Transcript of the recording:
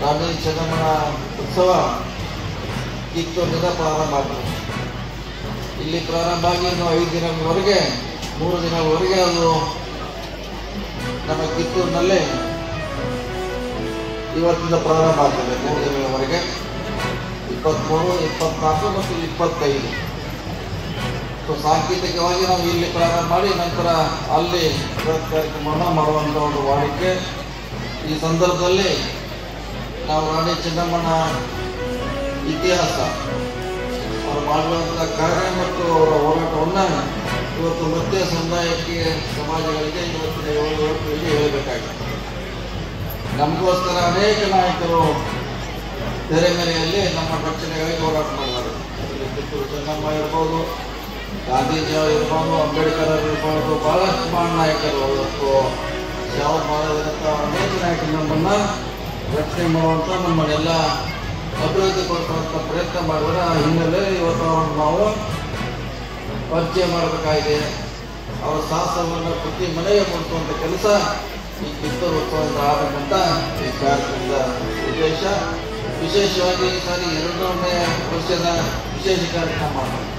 ರಾಣಿ ಚೆನ್ನಮ್ಮನ ಉತ್ಸವ ಕಿತ್ತೂರಿನಿಂದ ಪ್ರಾರಂಭ ಆಗ್ತದೆ ಇಲ್ಲಿ ಪ್ರಾರಂಭ ಆಗಿ ಇನ್ನು ಐದು ದಿನಗಳವರೆಗೆ ಮೂರು ದಿನಗಳವರೆಗೆ ಅದು ನಮ್ಮ ಕಿತ್ತೂರಿನಲ್ಲೇ ಇವತ್ತಿಂದ ಪ್ರಾರಂಭ ಆಗ್ತದೆ ಮೂರು ದಿನಗಳವರೆಗೆ ಇಪ್ಪತ್ತ್ಮೂರು ಇಪ್ಪತ್ನಾಲ್ಕು ಮತ್ತು ಇಪ್ಪತ್ತೈದು ಸೊ ಸಾಂಕೇತಿಕವಾಗಿ ನಾವು ಇಲ್ಲಿ ಪ್ರಾರಂಭ ಮಾಡಿ ನಂತರ ಅಲ್ಲಿ ಬೃಹತ್ ಕಾರ್ಯಕ್ರಮವನ್ನು ಮಾಡುವಂಥ ಒಂದು ವಾಡಿಕೆ ಈ ಸಂದರ್ಭದಲ್ಲಿ ನಾವು ರಾಣಿ ಚೆನ್ನಮ್ಮನ ಇತಿಹಾಸ ಅವರು ಮಾಡುವಂಥ ಕಾರ್ಯ ಮತ್ತು ಅವರ ಹೋರಾಟವನ್ನು ಇವತ್ತು ಮತ್ತೆ ಸಮುದಾಯಕ್ಕೆ ಸಮಾಜಗಳಿಗೆ ಇವತ್ತಿನ ಯುವ ಯುವಕರಿಗೆ ಹೇಳಬೇಕಾಗಿದೆ ನಮಗೋಸ್ಕರ ಅನೇಕ ನಾಯಕರು ತೆರೆ ಮೇರೆಯಲ್ಲಿ ನಮ್ಮ ರಕ್ಷಣೆಗಾಗಿ ಹೋರಾಟ ಮಾಡಿದ್ದಾರೆ ಇಲ್ಲಿ ಕಿತ್ತೂರು ಚೆನ್ನಮ್ಮ ಇರ್ಬೋದು ಗಾಂಧೀಜಿ ಅವರು ಇರ್ಬೋದು ಅಂಬೇಡ್ಕರ್ ಅವರು ಇರ್ಬೋದು ಬಹಳಷ್ಟು ಮಹಾನ್ ನಾಯಕರು ಇವತ್ತು ಯಾವ ಮಾಡೋದಂತ ಅನೇಕ ನಾಯಕರು ನಮ್ಮನ್ನ ರಕ್ಷಣೆ ಮಾಡುವಂಥ ನಮ್ಮನ್ನೆಲ್ಲ ಅಭಿವೃದ್ಧಿ ಪಡಿಸುವಂಥ ಪ್ರಯತ್ನ ಮಾಡಿದ್ರೆ ಆ ಹಿನ್ನೆಲೆ ಇವತ್ತು ಅವ್ರನ್ನ ನಾವು ಪರಿಚಯ ಮಾಡಬೇಕಾಗಿದೆ ಅವರ ಸಾಹಸವನ್ನು ಪ್ರತಿ ಮನೆಗೆ ಮುಡಿಸುವಂಥ ಕೆಲಸ ಈ ಕಿತ್ತೂರು ಉತ್ಸವದಿಂದ ಆಗಬೇಕಂತ ಈ ಕಾರ್ಯಕ್ರಮದ ಉದ್ದೇಶ ವಿಶೇಷವಾಗಿ ಈ ಸಾರಿ ಎರಡನೇ ವರ್ಷದ ವಿಶೇಷ ಕಾರ್ಯಕ್ರಮ ಮಾಡ್ತಾರೆ